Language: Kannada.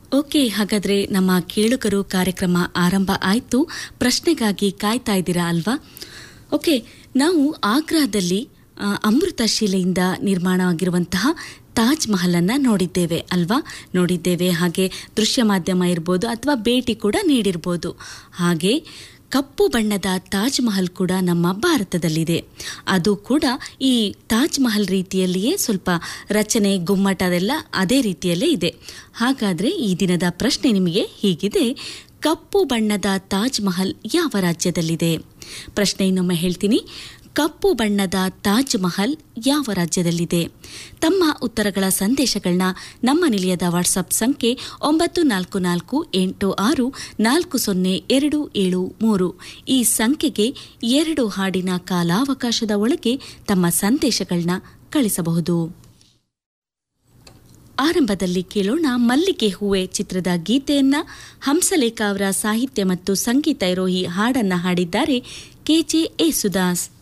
ಓಕೆ ಹಾಗಾದ್ರೆ ನಮ್ಮ ಕೇಳುಗರು ಕಾರ್ಯಕ್ರಮ ಆರಂಭ ಆಯಿತು ಪ್ರಶ್ನೆಗಾಗಿ ಕಾಯ್ತಾ ಇದ್ದೀರಾ ಅಲ್ವಾ ಓಕೆ ನಾವು ಆಗ್ರಾದಲ್ಲಿ ಆ, ಅಮೃತ ಶಿಲೆಯಿಂದ ನಿರ್ಮಾಣ ಆಗಿರುವಂತಹ ತಾಜ್ ಮಹಲ್ ಅನ್ನ ನೋಡಿದ್ದೇವೆ ಅಲ್ವಾ ನೋಡಿದ್ದೇವೆ ಹಾಗೆ ದೃಶ್ಯ ಮಾಧ್ಯಮ ಇರ್ಬೋದು ಅಥವಾ ಭೇಟಿ ಕೂಡ ನೀಡಿರ್ಬೋದು ಹಾಗೆ ಕಪ್ಪು ಬಣ್ಣದ ತಾಜ್ ಮಹಲ್ ಕೂಡ ನಮ್ಮ ಭಾರತದಲ್ಲಿದೆ ಅದು ಕೂಡ ಈ ತಾಜ್ ಮಹಲ್ ರೀತಿಯಲ್ಲಿಯೇ ಸ್ವಲ್ಪ ರಚನೆ ಗುಮ್ಮಟ ಅದೆಲ್ಲ ಅದೇ ರೀತಿಯಲ್ಲೇ ಇದೆ ಹಾಗಾದ್ರೆ ಈ ದಿನದ ಪ್ರಶ್ನೆ ನಿಮಗೆ ಹೀಗಿದೆ ಕಪ್ಪು ಬಣ್ಣದ ತಾಜ್ ಮಹಲ್ ಯಾವ ರಾಜ್ಯದಲ್ಲಿದೆ ಪ್ರಶ್ನೆ ಇನ್ನೊಮ್ಮೆ ಹೇಳ್ತೀನಿ ಕಪ್ಪು ಬಣ್ಣದ ತಾಜ್ ಮಹಲ್ ಯಾವ ರಾಜ್ಯದಲ್ಲಿದೆ ತಮ್ಮ ಉತ್ತರಗಳ ಸಂದೇಶಗಳನ್ನ ನಮ್ಮ ನಿಲಯದ ವಾಟ್ಸಪ್ ಸಂಖ್ಯೆ ಒಂಬತ್ತು ನಾಲ್ಕು ನಾಲ್ಕು ಎಂಟು ಆರು ನಾಲ್ಕು ಸೊನ್ನೆ ಎರಡು ಏಳು ಮೂರು ಈ ಸಂಖ್ಯೆಗೆ ಎರಡು ಹಾಡಿನ ಕಾಲಾವಕಾಶದ ಒಳಗೆ ತಮ್ಮ ಸಂದೇಶಗಳನ್ನ ಕಳಿಸಬಹುದು ಆರಂಭದಲ್ಲಿ ಕೇಳೋಣ ಮಲ್ಲಿಗೆ ಹೂವೆ ಚಿತ್ರದ ಗೀತೆಯನ್ನ ಹಂಸಲೇಖ ಅವರ ಸಾಹಿತ್ಯ ಮತ್ತು ಸಂಗೀತ ಇರೋ ಈ ಹಾಡನ್ನ ಹಾಡಿದ್ದಾರೆ ಕೆಜೆ ಯೇಸುದಾಸ್